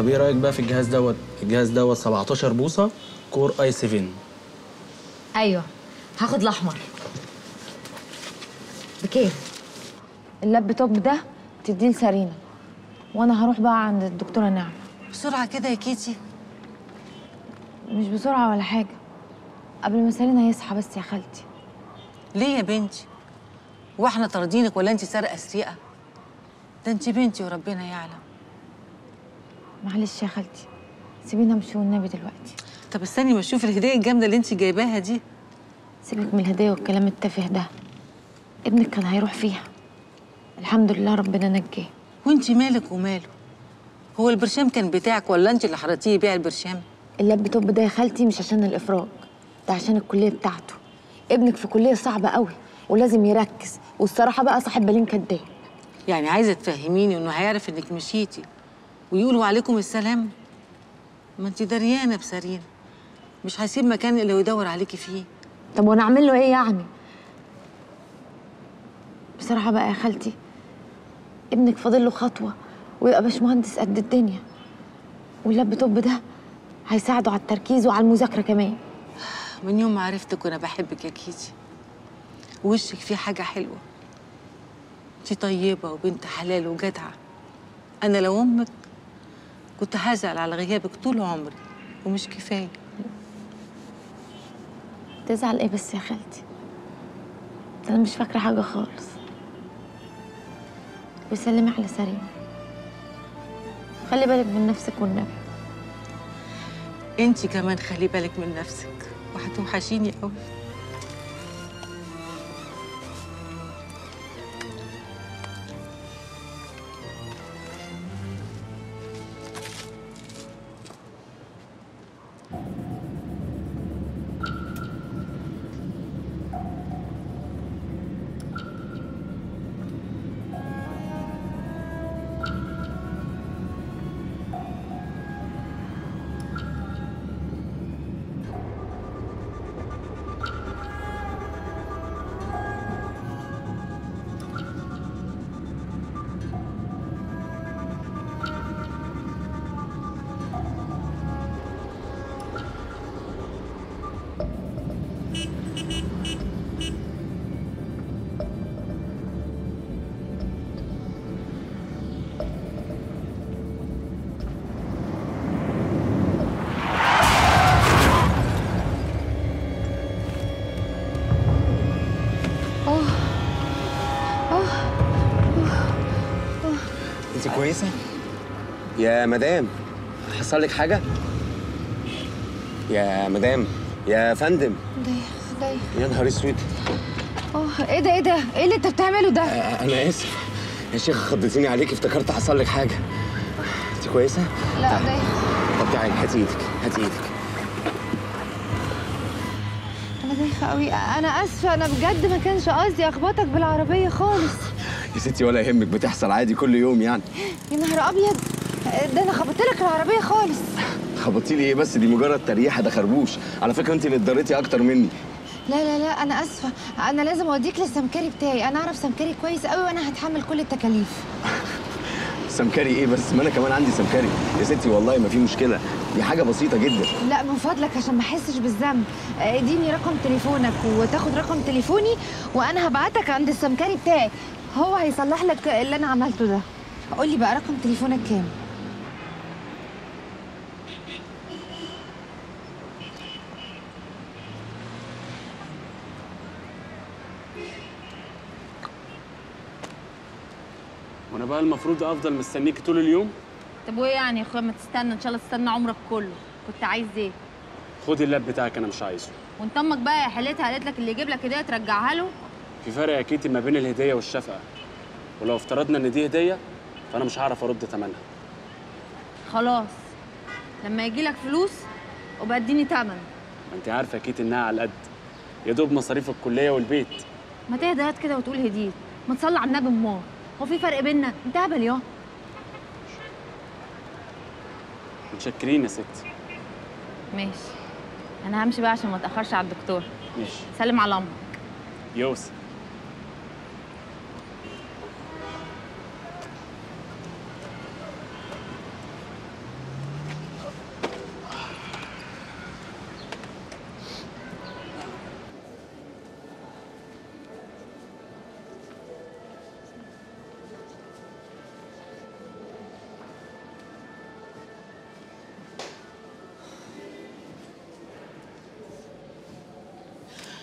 طب ايه رايك بقى في الجهاز دوت الجها دوت 17 بوصه كور اي 7 ايوه هاخد الاحمر بكام اللابتوب ده تديه لسارينا وانا هروح بقى عند الدكتوره نعمه بسرعه كده يا كيتي مش بسرعه ولا حاجه قبل ما سارينا يصحى بس يا خالتي ليه يا بنتي واحنا طاردينك ولا انت سارقه سرقه ده انت بنتي وربنا يعلم معلش يا خالتي سيبينا امشي والنبي دلوقتي طب استني ما اشوف الهديه الجامده اللي انت جايباها دي سيبك من الهديه والكلام التافه ده ابنك كان هيروح فيها الحمد لله ربنا نجاه وانت مالك وماله هو البرشام كان بتاعك ولا انت اللي حرقتيه يبيع البرشام اللابتوب ده يا خالتي مش عشان الافراج ده عشان الكليه بتاعته ابنك في كليه صعبه قوي ولازم يركز والصراحه بقى صاحب بالين كداب يعني عايزه تفهميني انه هيعرف انك مشيتي ويقولوا عليكم السلام ما انت دريانه بسرينا مش هيسيب مكان اللي يدور عليكي فيه طب وانا اعمل له ايه يعني بصراحه بقى يا خالتي ابنك فاضل له خطوه ويبقى باشمهندس قد الدنيا واللابتوب ده هيساعده على التركيز وعلى المذاكره كمان من يوم ما عرفتك وانا بحبك يا كيتي وشك فيه حاجه حلوه انت طيبه وبنت حلال وجدعه انا لو امك كنت هزعل على غيابك طول عمري ومش كفايه تزعل ايه بس يا خالتي ده انا مش فاكره حاجه خالص وسلمي على سريم خلي بالك من نفسك والنبي انت كمان خلي بالك من نفسك وهتوحشيني قوي انت كويسه يا مدام حصل لك حاجه يا مدام يا فندم ضيق ضيق يا نهار اسود اه ايه ده ايه ده ايه اللي انت بتعمله ده آه، انا اسف يا شيخ خضتيني عليكي افتكرت حصل لك حاجه انت كويسه لا ضيق طب تعالي هاتي ايدك هاتي ايدك انا دايخه قوي انا اسفه انا بجد ما كانش قصدي اخبطك بالعربيه خالص يا ستي ولا يهمك بتحصل عادي كل يوم يعني يا نهار ابيض ده انا خبطت لك العربيه خالص خبطتي لي ايه بس دي مجرد تريحه ده خربوش على فكره انت اللي اتضريتي اكتر مني لا لا لا انا اسفه انا لازم اوديك للسمكري بتاعي انا اعرف سمكري كويس قوي وانا هتحمل كل التكاليف سمكري ايه بس ما انا كمان عندي سمكري يا ستي والله ما في مشكله دي حاجه بسيطه جدا لا من فضلك عشان ما احسش بالذنب اديني رقم تليفونك وتاخد رقم تليفوني وانا هبعتك عند السمكري بتاعي هو هيصلح لك اللي انا عملته ده قول لي بقى رقم تليفونك كام وانا بقى المفروض افضل مستنيك طول اليوم طب وايه يعني يا اخويا ما تستنى ان شاء الله تستنى عمرك كله كنت عايز ايه خد اللاب بتاعك انا مش عايزه وانت امك بقى يا حالتها قالت لك اللي يجيب لك هديه ترجعها له في فرق يا كيتي ما بين الهديه والشفقه ولو افترضنا ان دي هديه فانا مش هعرف ارد ثمنها خلاص لما يجي لك فلوس وبقى اديني تمن ما انت عارفه يا كيتي انها على القد يا دوب مصاريف الكليه والبيت ما تهدى هات كده وتقول هديه ما تصلي على النبي امال هو في فرق بينا انت هبل يا متشكرين يا ستي ماشي انا همشي بقى عشان ما اتاخرش على الدكتور ماشي سلم على امك يوسف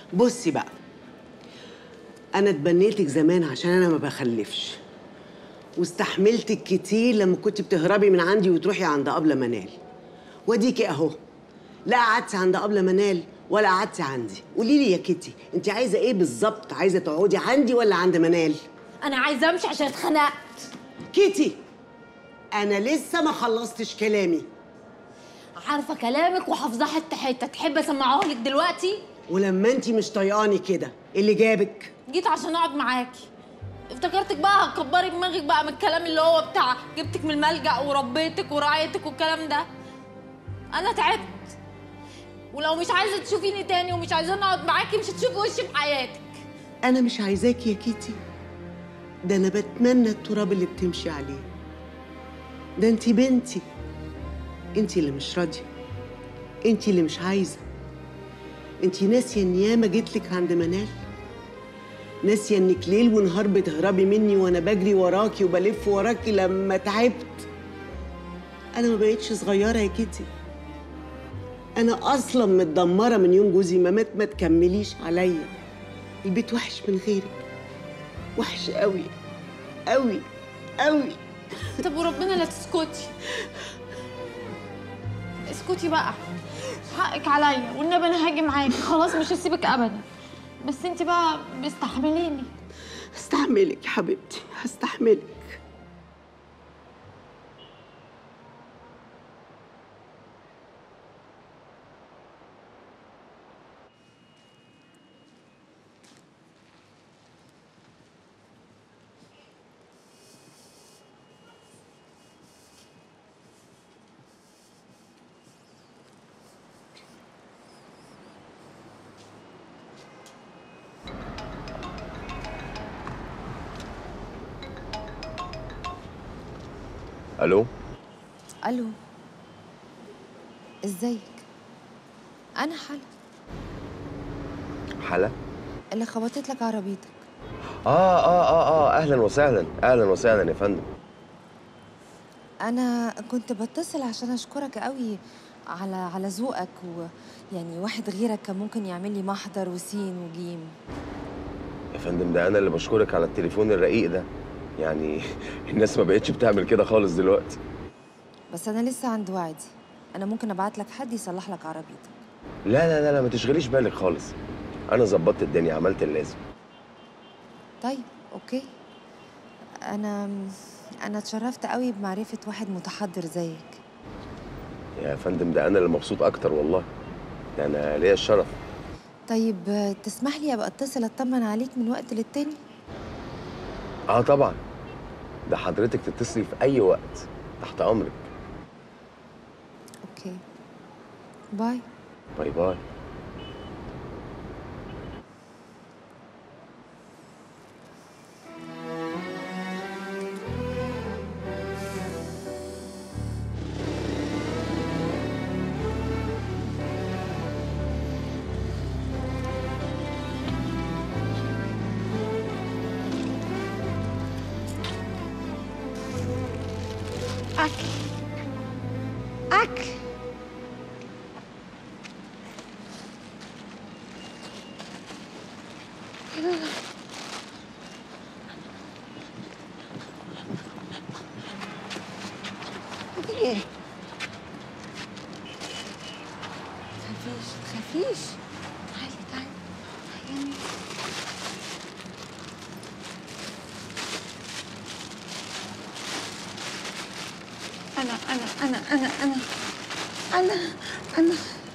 بصي بقى انا اتبنيتك زمان عشان انا ما بخلفش واستحملتك كتير لما كنت بتهربي من عندي وتروحي عند ابله منال واديكي اهو لا قعدتي عند ابله منال ولا قعدتي عندي قولي لي يا كيتي انت عايزه ايه بالظبط عايزه تقعدي عندي ولا عند منال انا عايزه امشي عشان اتخنقت كيتي انا لسه ما خلصتش كلامي عارفه كلامك وحافظاه حته حته تحب اسمعه لك دلوقتي ولما انت مش طيقاني كده إيه اللي جابك جيت عشان اقعد معاكي افتكرتك بقى هتكبري دماغك بقى من الكلام اللي هو بتاع جبتك من الملجأ وربيتك ورعايتك والكلام ده انا تعبت ولو مش عايزه تشوفيني تاني ومش عايزه اقعد معاكي مش هتشوفي وشي في حياتك انا مش عايزاكي يا كيتي ده انا بتمنى التراب اللي بتمشي عليه ده انت بنتي انت اللي مش راضيه انت اللي مش عايزه انت ناسيه ان ياما جيتلك عند منال ناسيه انك ليل ونهار بتهربي مني وانا بجري وراكي وبلف وراكي لما تعبت انا ما بقتش صغيره يا كيتي انا اصلا متدمره من يوم جوزي ما مات ما تكمليش عليا البيت وحش من غيرك وحش قوي قوي قوي طب وربنا لا تسكتي اسكتي بقى حقك عليا والنبي انا هاجي معاكي خلاص مش هسيبك ابدا بس انت بقى بتستحمليني هستحملك يا حبيبتي هستحملك الو الو ازيك انا حلا حلا اللي خبطت لك عربيتك اه اه اه اه اهلا وسهلا اهلا وسهلا يا فندم انا كنت بتصل عشان اشكرك قوي على على ذوقك ويعني واحد غيرك كان ممكن يعمل لي محضر وسين وجيم يا فندم ده انا اللي بشكرك على التليفون الرقيق ده يعني الناس ما بقتش بتعمل كده خالص دلوقتي بس انا لسه عند وعدي انا ممكن ابعت لك حد يصلح لك عربيتك لا لا لا لا ما تشغليش بالك خالص انا ظبطت الدنيا عملت اللازم طيب اوكي انا انا اتشرفت قوي بمعرفه واحد متحضر زيك يا فندم ده انا اللي مبسوط اكتر والله ده انا ليا الشرف طيب آه، تسمح لي ابقى اتصل اطمن عليك من وقت للتاني اه طبعا ده حضرتك تتصلي في اي وقت تحت امرك اوكي باي باي باي اكل اكل ايه تخافيش تخافيش تعالي تعالي تعالي انا انا انا انا انا انا انا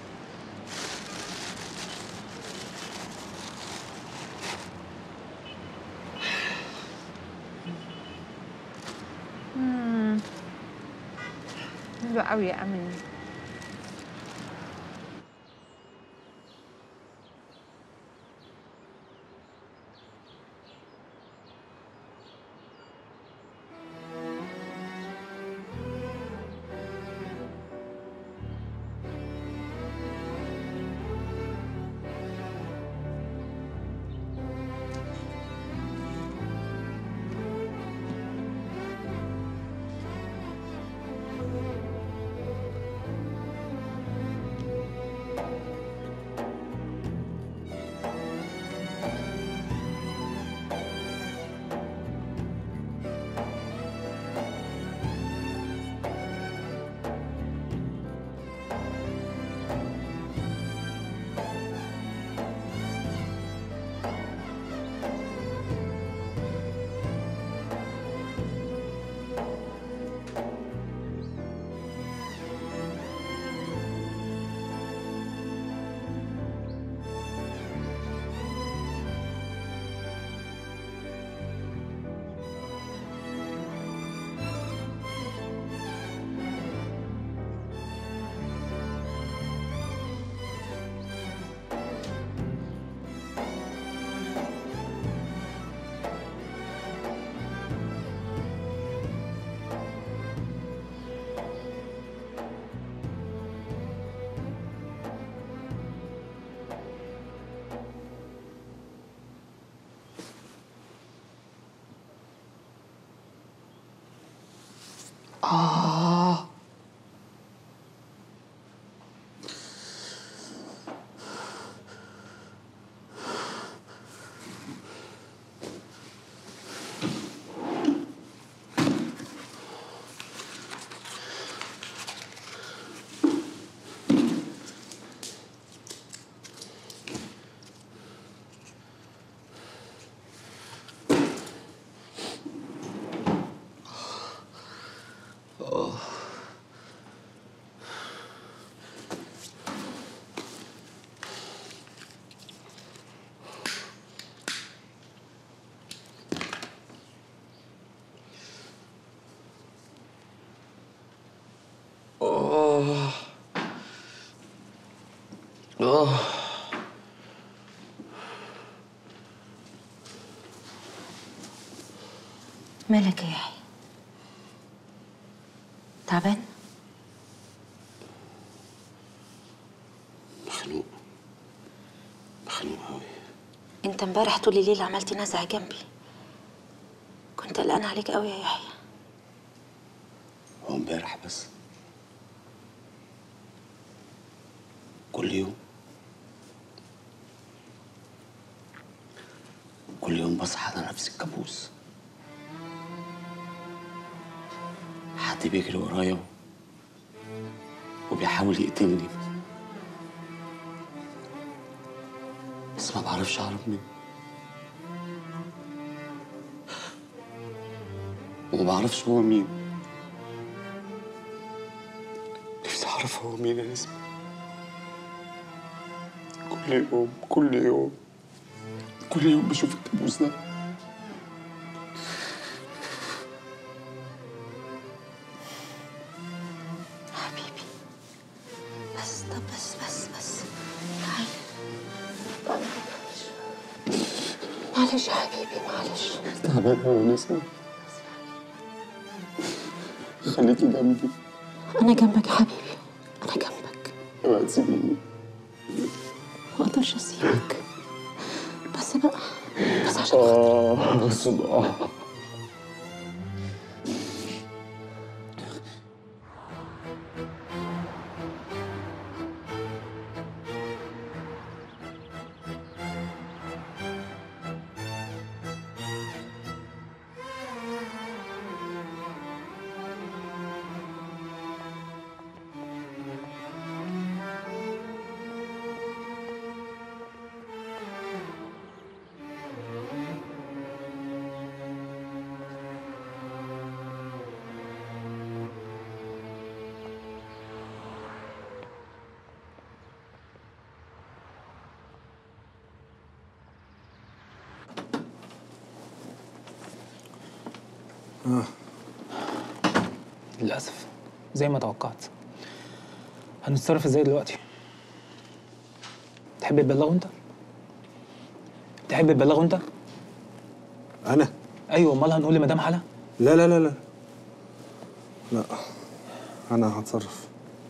حلو قوي يا امين اه مالك يا يحيى تعبان مخنوق مخنوق قوي انت امبارح طول الليل عملت نزع جنبي كنت قلقان عليك قوي يا يحيى هو امبارح بس كل يوم كل يوم بصحى على نفس الكابوس حد بيجري ورايا وبيحاول يقتلني بس ما بعرفش اهرب منه وما بعرفش هو مين نفسي اعرف هو مين يا نسمة كل يوم كل يوم كل يوم بشوف الكابوس ده حبيبي بس طب بس بس بس تعالى معلش يا حبيبي معلش تعبان قوي يا نسمة خليكي جنبي انا جنبك يا حبيبي انا جنبك اوعي تسيبيني ما اقدرش اسيبك بس بقى بس عشان اه صداع للأسف زي ما توقعت هنتصرف ازاي دلوقتي؟ تحب تبلغه انت؟ تحب تبلغه انت؟ انا ايوه امال هنقول لمدام حلا؟ لا لا لا لا لا انا هتصرف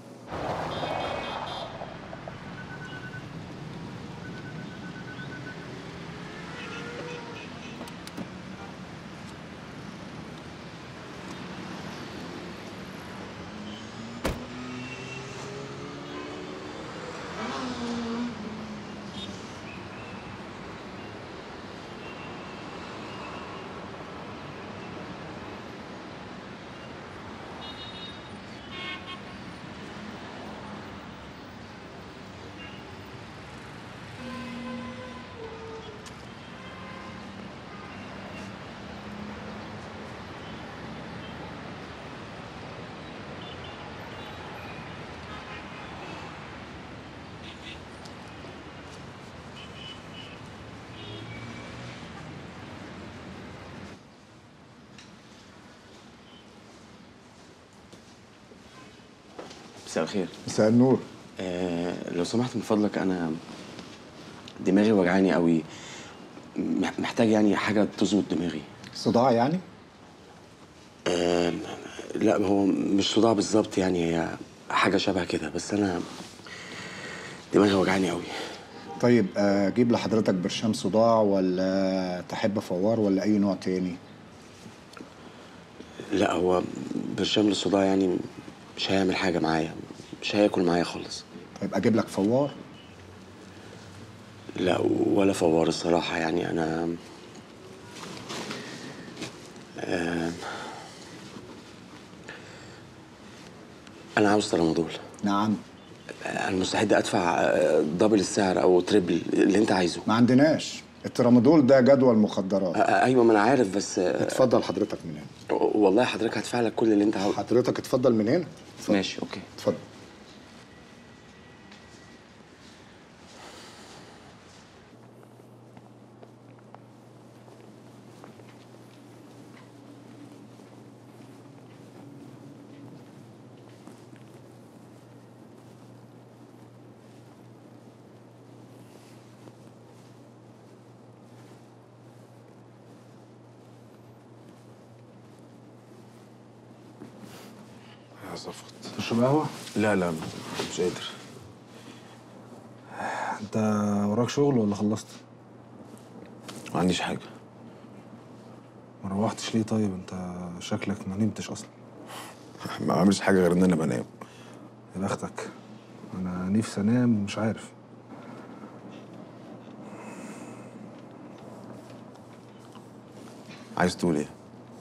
مساء الخير مساء النور آه لو سمحت من فضلك انا دماغي وجعاني قوي مح- محتاج يعني حاجه تظبط دماغي صداع يعني آه لا هو مش صداع بالظبط يعني هي حاجه شبه كده بس انا دماغي وجعاني قوي طيب آه، اجيب لحضرتك برشام صداع ولا تحب فوار ولا اي نوع تاني لا هو برشام للصداع يعني مش هيعمل حاجه معايا مش هياكل معايا خالص طيب اجيب لك فوار لا ولا فوار الصراحه يعني انا آه انا عاوز ترامادول نعم انا مستعد ادفع آه، دبل السعر او تريبل اللي انت عايزه ما عندناش الترامادول ده جدول مخدرات آه، ايوه ما انا عارف بس آه، اتفضل حضرتك من هنا والله حضرتك هدفع لك كل اللي انت عاوزه حضرتك اتفضل من هنا اتفضل. ماشي اوكي اتفضل صفوت تشرب قهوة؟ لا لا مش قادر انت وراك شغل ولا خلصت؟ ما عنديش حاجة ما روحتش ليه طيب انت شكلك ما نمتش اصلا ما بعملش حاجة غير ان انا بنام يا بختك انا نفسي انام مش عارف عايز تقول ايه؟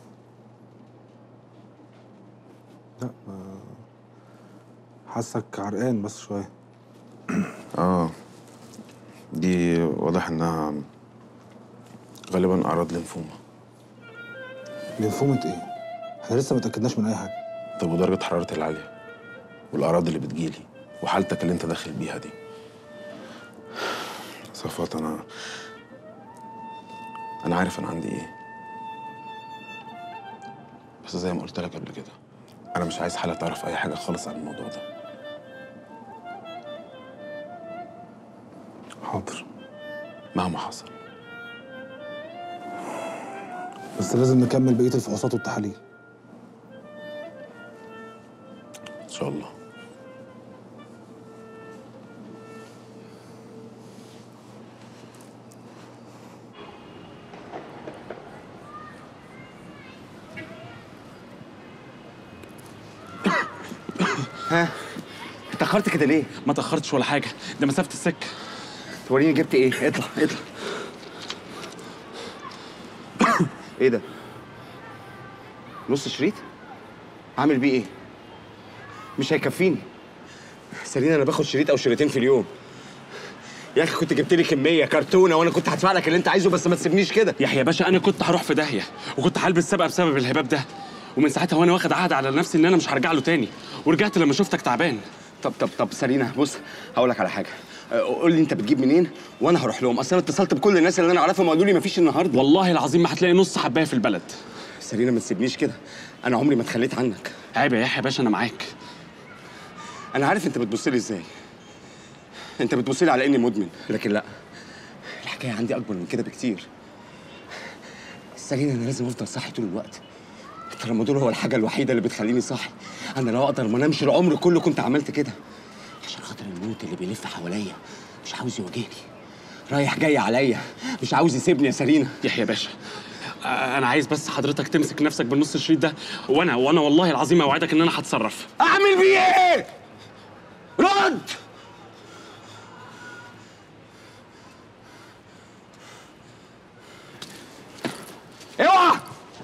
لا ما- حاسك عرقان بس شوية اه دي واضح انها غالبا اعراض لينفوما لينفومة ايه؟ احنا لسه ما اتأكدناش من اي حاجة طب ودرجة حرارتي العالية والاعراض اللي بتجيلي وحالتك اللي انت داخل بيها دي صفوت انا انا عارف انا عندي ايه بس زي ما قلت لك قبل كده انا مش عايز حالة تعرف اي حاجة خالص عن الموضوع ده حاضر مهما حصل بس لازم نكمل بقية الفحوصات والتحاليل ان شاء الله ها اتأخرت كده ليه؟ ما تاخرتش ولا حاجه ده مسافه السكه توريني جبت ايه؟ اطلع اطلع ايه ده؟ نص شريط؟ عامل بيه ايه؟ مش هيكفيني سالينا انا باخد شريط او شريطين في اليوم يا اخي كنت جبت لي كميه كرتونه وانا كنت هدفع لك اللي انت عايزه بس ما تسيبنيش كده يحيى باشا انا كنت هروح في داهيه وكنت هلبس سبقه بسبب الهباب ده ومن ساعتها وانا واخد عهد على نفسي ان انا مش هرجع له تاني ورجعت لما شفتك تعبان طب طب طب سالينا بص هقول لك على حاجه أه، قول لي انت بتجيب منين وانا هروح لهم اصل انا اتصلت بكل الناس اللي انا اعرفهم قالوا لي مفيش النهارده والله العظيم ما هتلاقي نص حبايه في البلد سالينا ما تسيبنيش كده انا عمري ما اتخليت عنك عيب يا يحيى باشا انا معاك انا عارف انت بتبص لي ازاي انت بتبص لي على اني مدمن لكن لا الحكايه عندي اكبر من كده بكتير سالينا انا لازم افضل صاحي طول الوقت الترامادول هو الحاجه الوحيده اللي بتخليني صاحي انا لو اقدر ما انامش العمر كله كنت عملت كده عشان خاطر الموت اللي بيلف حواليا مش عاوز يواجهني رايح جاي عليا مش عاوز يسيبني يا سالينا يحيى باشا آه، انا عايز بس حضرتك تمسك نفسك بالنص الشريط ده وانا وانا والله العظيم اوعدك ان انا هتصرف اعمل بيه ايه رد اوعى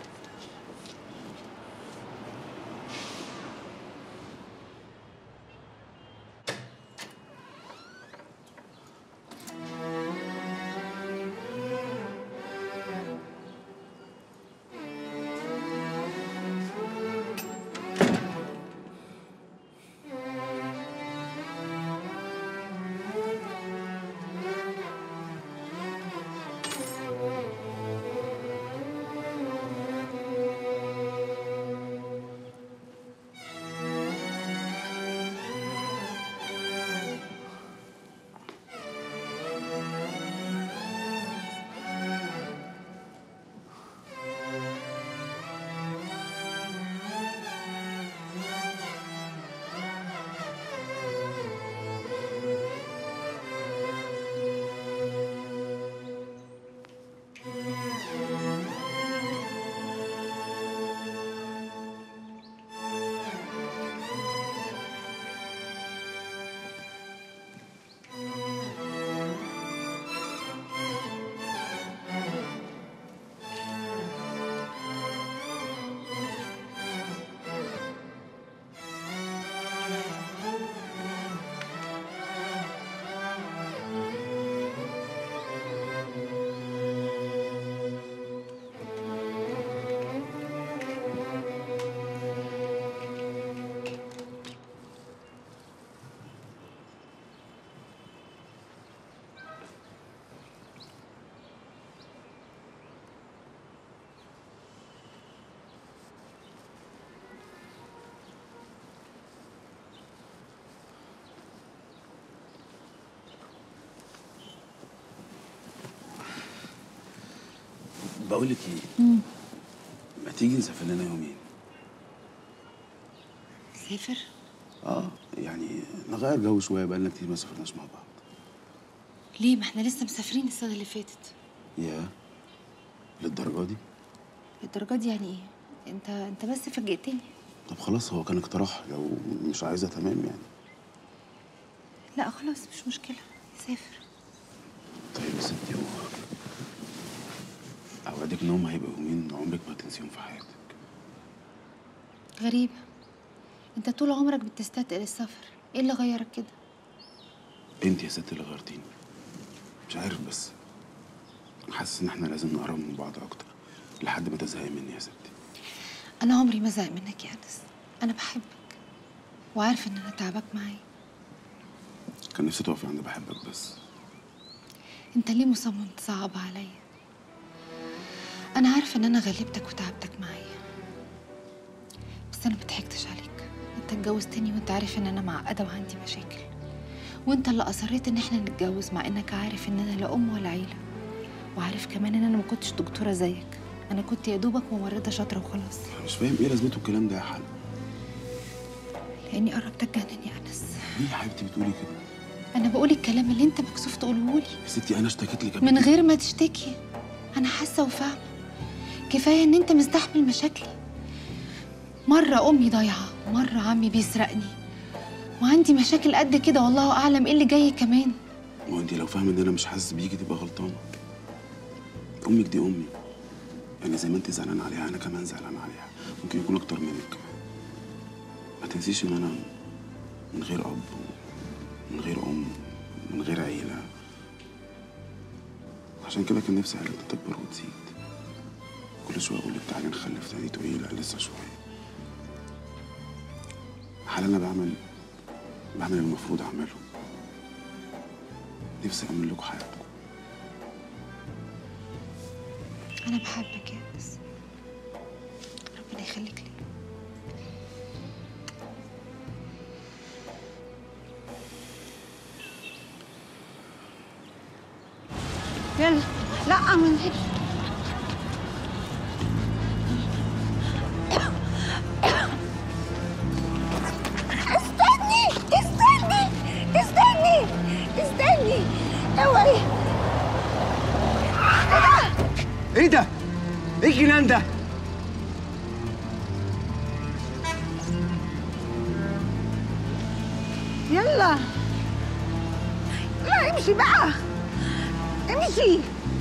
بقول لك ايه ما تيجي نسافر لنا يومين مسافر اه يعني نغير جو شويه بقالنا كتير ما سافرناش مع بعض ليه ما احنا لسه مسافرين السنه اللي فاتت يا للدرجه دي الدرجه دي يعني ايه انت انت بس فاجئتني طب خلاص هو كان اقتراح لو مش عايزه تمام يعني لا خلاص مش مشكله سافر طيب يا ستي هو اوعدك ان هم هيبقوا يومين عمرك ما هتنسيهم في حياتك غريبه انت طول عمرك بتستثقل السفر ايه اللي غيرك كده انت يا ست اللي غيرتيني مش عارف بس حاسس ان احنا لازم نقرب من بعض اكتر لحد ما تزهقي مني يا ستي انا عمري ما زهق منك يا انس انا بحبك وعارفه ان انا تعبك معايا كان نفسي تقفي عند بحبك بس انت ليه مصمم تصعب عليا انا عارفه ان انا غلبتك وتعبتك معايا بس انا مضحكتش عليك انت اتجوزتني وانت عارف ان انا معقده وعندي مشاكل وانت اللي اصريت ان احنا نتجوز مع انك عارف ان انا لا ام ولا عيله وعارف كمان ان انا ما كنتش دكتوره زيك انا كنت يا دوبك ممرضه شاطره وخلاص انا مش فاهم ايه لازمته الكلام ده يا حل لاني قربت اتجنن يا انس ليه يا حبيبتي بتقولي كده انا بقول الكلام اللي انت مكسوف تقوله لي يا ستي انا اشتكيت لك قبل من كده. غير ما تشتكي انا حاسه وفاهمه كفايه ان انت مستحمل مشاكلي مره امي ضايعه ومره عمي بيسرقني وعندي مشاكل قد كده والله اعلم ايه اللي جاي كمان ما هو انت لو فاهمه ان انا مش حاسس بيكي تبقى غلطانه امك دي امي يعني زي ما انت زعلان عليها انا كمان زعلان عليها ممكن يكون اكتر منك كمان ما تنسيش ان انا من غير اب من غير ام من غير عيله عشان كده كان نفسي عيلتنا تكبر وتزيد كل شويه اقول لك تعالي نخلف تاني تقولي لا لسه شويه حال انا بعمل بعمل المفروض اعمله نفسي اعمل لكم حياتكم انا بحبك يا انس ربنا يخليك لي يلا لا من هنا استني استني استني استني اوعي ايه ده؟ ايه الجنان ده؟ يلا لا امشي بقى امشي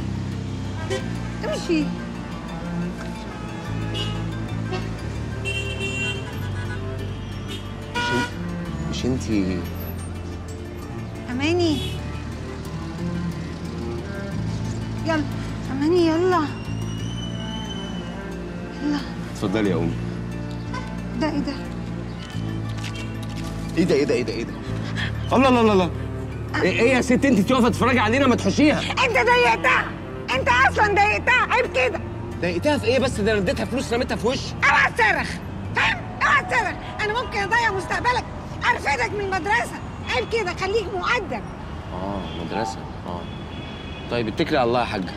امشي مش انتي اماني يلا اماني يلا يلا اتفضلي يا امي ده ايه ده ايه ده ايه ده ايه ده ايه ده الله الله الله الله ايه إيه يا ست انت واقفه تتفرجي علينا ما تحوشيها انت ضايقتها انت اصلا ضايقتها عيب كده ضايقتها في ايه بس ده انا اديتها فلوس رميتها في وشي اوعى تصرخ فاهم اوعى تصرخ انا ممكن اضيع مستقبلك ارفدك من المدرسه عيب كده خليك مؤدب اه مدرسه اه طيب اتكلي على الله يا حاجه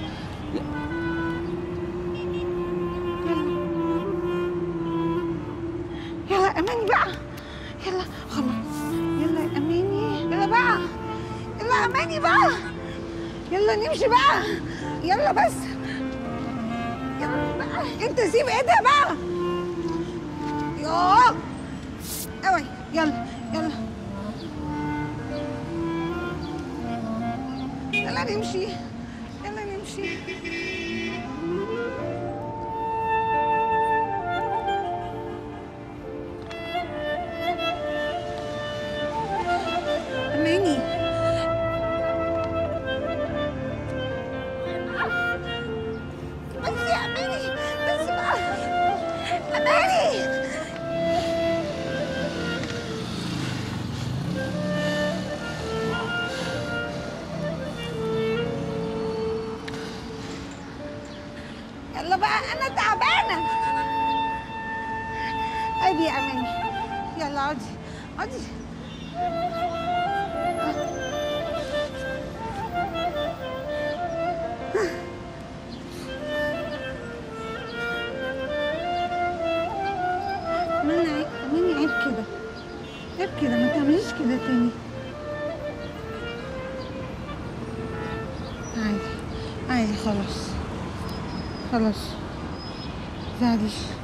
يلا اماني بقى يلا خلاص يلا يا اماني يلا بقى يلا اماني بقى يلا نمشي بقى يلا بس يلا بقى انت سيب ايدها بقى يوه اوي يلا يلا يلا نمشي يلا نمشي أماني بس يا أماني بس بقى أماني يلا بقى أنا تعبانة أبي يا أماني يلا اقعدي اقعدي أماني عيب أماني عيب كده عادي خلاص خلاص زعلش